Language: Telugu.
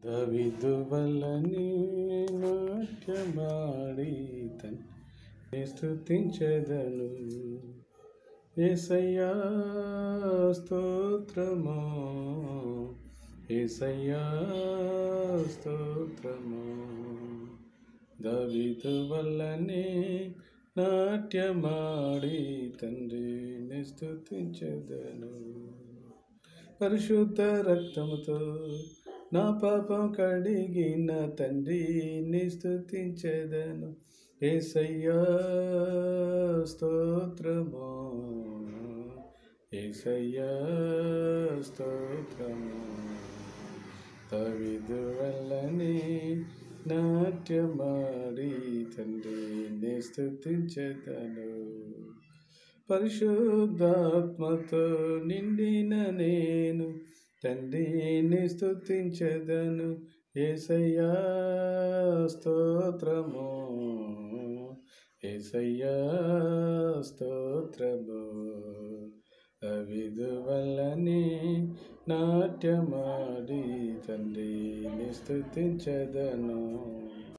దవిదు వలని నాట్యమాడి తన్ని స్థుతించెదను ఏసయ్యా స్తోత్రమా ఏసయ్యా స్తోత్రమా దవిదు వల్లనే నాట్యమాడి తండ్రిని స్థుతించెదను పరిశుద్ధ రక్తముతో నా పాపం కడిగిన తండ్రిని స్థుతించెదను ఏసయ్యా స్తోత్రమా ఏసయ్యా స్తోత్రమా తవిదు వల్లని నాట్యమాడి తండ్రిని స్థుతించెదను పరిశుద్ధాత్మతో నిండిన నేను తండ్రిని స్థుతించెదను ఏసయ్యా స్తోత్రము ఏసయ్యా స్తోత్రము అవిదు వల్లని నాట్యమాడి తండ్రిని స్థుతించెదను